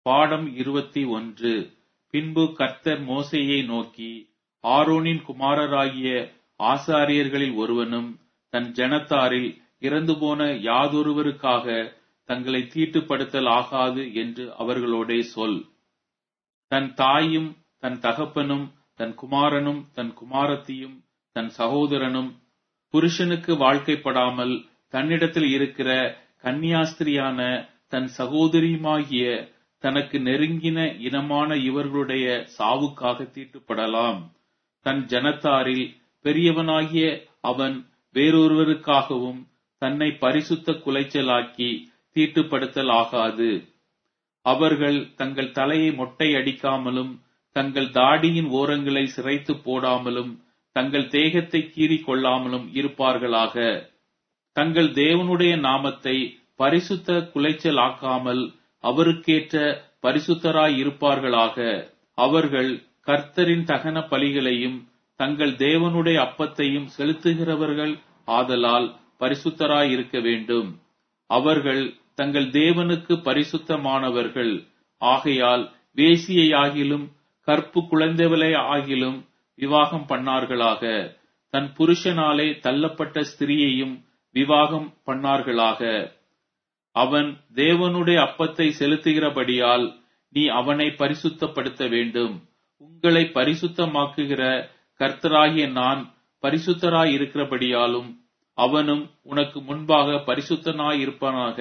பாடம் இருபத்தி ஒன்று பின்பு கர்த்தர் மோசேயை நோக்கி ஆரோனின் குமாரராகிய ஆசாரியர்களில் ஒருவனும் தன் ஜனத்தாரில் இறந்துபோன யாதொருவருக்காக தங்களை தீட்டுப்படுத்தல் ஆகாது என்று அவர்களோடே சொல் தன் தாயும் தன் தகப்பனும் தன் குமாரனும் தன் குமாரத்தியும் தன் சகோதரனும் புருஷனுக்கு வாழ்க்கைப்படாமல் தன்னிடத்தில் இருக்கிற கன்னியாஸ்திரியான தன் சகோதரியுமாகிய தனக்கு நெருங்கின இனமான இவர்களுடைய சாவுக்காக தீட்டுப்படலாம் தன் ஜனத்தாரில் பெரியவனாகிய அவன் வேறொருவருக்காகவும் தன்னை பரிசுத்த குலைச்சலாக்கி தீட்டுப்படுத்தல் ஆகாது அவர்கள் தங்கள் தலையை மொட்டை அடிக்காமலும் தங்கள் தாடியின் ஓரங்களை சிரைத்து போடாமலும் தங்கள் தேகத்தை கீறி கொள்ளாமலும் இருப்பார்களாக தங்கள் தேவனுடைய நாமத்தை பரிசுத்த குலைச்சல் ஆக்காமல் அவருக்கேற்ற பரிசுத்தராய் இருப்பார்களாக அவர்கள் கர்த்தரின் தகன பலிகளையும் தங்கள் தேவனுடைய அப்பத்தையும் செலுத்துகிறவர்கள் ஆதலால் பரிசுத்தராய் இருக்க வேண்டும் அவர்கள் தங்கள் தேவனுக்கு பரிசுத்தமானவர்கள் ஆகையால் வேசியையாகிலும் கற்பு குழந்தைகளை ஆகிலும் விவாகம் பண்ணார்களாக தன் புருஷனாலே தள்ளப்பட்ட ஸ்திரியையும் விவாகம் பண்ணார்களாக அவன் தேவனுடைய அப்பத்தை செலுத்துகிறபடியால் நீ அவனை பரிசுத்தப்படுத்த வேண்டும் உங்களை பரிசுத்தமாக்குகிற கர்த்தராகிய நான் பரிசுத்தராய் இருக்கிறபடியாலும் அவனும் உனக்கு முன்பாக பரிசுத்தனாயிருப்பானாக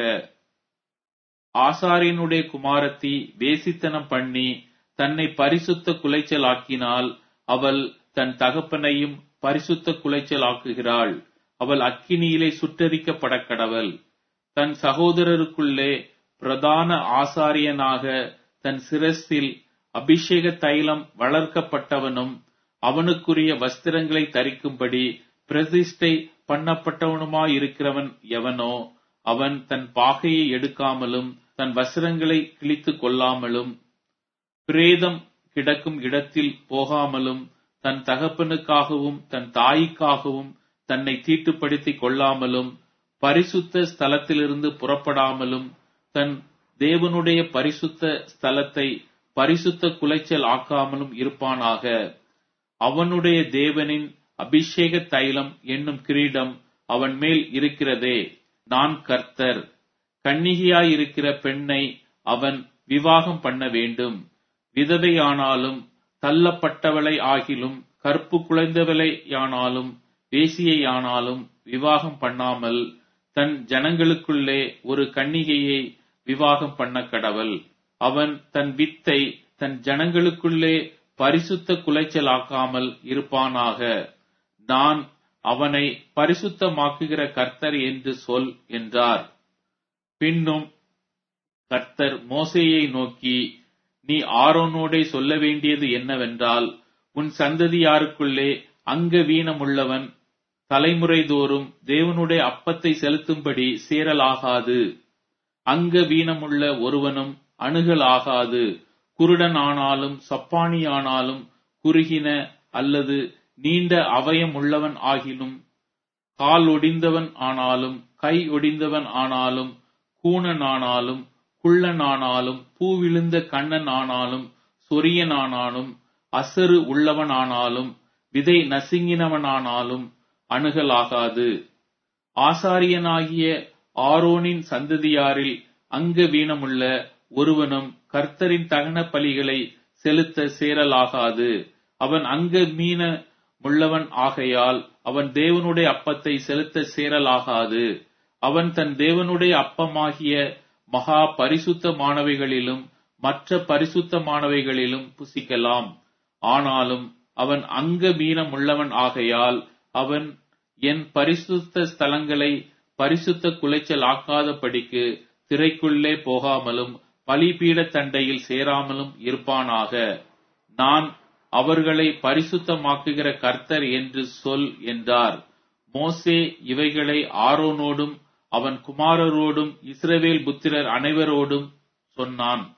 ஆசாரியனுடைய குமாரத்தி வேசித்தனம் பண்ணி தன்னை பரிசுத்த குலைச்சல் ஆக்கினால் அவள் தன் தகப்பனையும் பரிசுத்த குலைச்சல் ஆக்குகிறாள் அவள் அக்கினியிலே சுட்டரிக்கப்பட கடவள் தன் சகோதரருக்குள்ளே பிரதான ஆசாரியனாக தன் சிரஸில் அபிஷேக தைலம் வளர்க்கப்பட்டவனும் அவனுக்குரிய வஸ்திரங்களை தரிக்கும்படி பிரதிஷ்டை பண்ணப்பட்டவனுமாயிருக்கிறவன் எவனோ அவன் தன் பாகையை எடுக்காமலும் தன் வஸ்திரங்களை கிழித்து கொள்ளாமலும் பிரேதம் கிடக்கும் இடத்தில் போகாமலும் தன் தகப்பனுக்காகவும் தன் தாய்க்காகவும் தன்னை தீட்டுப்படுத்திக் கொள்ளாமலும் பரிசுத்த ஸ்தலத்திலிருந்து புறப்படாமலும் தன் தேவனுடைய பரிசுத்த ஸ்தலத்தை பரிசுத்த குலைச்சல் ஆக்காமலும் இருப்பானாக அவனுடைய தேவனின் அபிஷேக தைலம் என்னும் கிரீடம் அவன் மேல் இருக்கிறதே நான் கர்த்தர் கன்னிகையாயிருக்கிற பெண்ணை அவன் விவாகம் பண்ண வேண்டும் விதவையானாலும் தள்ளப்பட்டவளை ஆகிலும் கற்பு குலைந்தவளையானாலும் வேசியையானாலும் விவாகம் பண்ணாமல் தன் ஜனங்களுக்குள்ளே ஒரு கன்னிகையை விவாகம் பண்ண கடவள் அவன் தன் வித்தை தன் ஜனங்களுக்குள்ளே பரிசுத்த குலைச்சலாக்காமல் இருப்பானாக நான் அவனை பரிசுத்தமாக்குகிற கர்த்தர் என்று சொல் என்றார் பின்னும் கர்த்தர் மோசேயை நோக்கி நீ ஆரோனோடே சொல்ல வேண்டியது என்னவென்றால் உன் சந்ததியாருக்குள்ளே அங்க வீணமுள்ளவன் தலைமுறை தோறும் தேவனுடைய அப்பத்தை செலுத்தும்படி சேரலாகாது அங்க வீணமுள்ள ஒருவனும் அணுகல் ஆகாது குருடன் ஆனாலும் சப்பானி ஆனாலும் குறுகின அல்லது நீண்ட அவயம் உள்ளவன் ஆகிலும் கால் ஒடிந்தவன் ஆனாலும் கை ஒடிந்தவன் ஆனாலும் கூணன் ஆனாலும் குள்ளன் ஆனாலும் பூவிழுந்த கண்ணன் ஆனாலும் சொரியன் ஆனாலும் அசரு உள்ளவன் ஆனாலும் விதை நசுங்கினவனானாலும் அணுகலாகாது ஆசாரியனாகிய ஆரோனின் சந்ததியாரில் அங்க வீணமுள்ள ஒருவனும் கர்த்தரின் தகன பலிகளை செலுத்த சேரலாகாது அவன் அங்க மீன முள்ளவன் ஆகையால் அவன் தேவனுடைய அப்பத்தை செலுத்த சேரலாகாது அவன் தன் தேவனுடைய அப்பமாகிய மகா பரிசுத்தமானவைகளிலும் மற்ற பரிசுத்தமானவைகளிலும் புசிக்கலாம் ஆனாலும் அவன் அங்க மீனமுள்ளவன் ஆகையால் அவன் என் பரிசுத்த ஸ்தலங்களை பரிசுத்த குலைச்சல் ஆக்காதபடிக்கு திரைக்குள்ளே போகாமலும் பலிபீட தண்டையில் சேராமலும் இருப்பானாக நான் அவர்களை பரிசுத்தமாக்குகிற கர்த்தர் என்று சொல் என்றார் மோசே இவைகளை ஆரோனோடும் அவன் குமாரரோடும் இஸ்ரவேல் புத்திரர் அனைவரோடும் சொன்னான்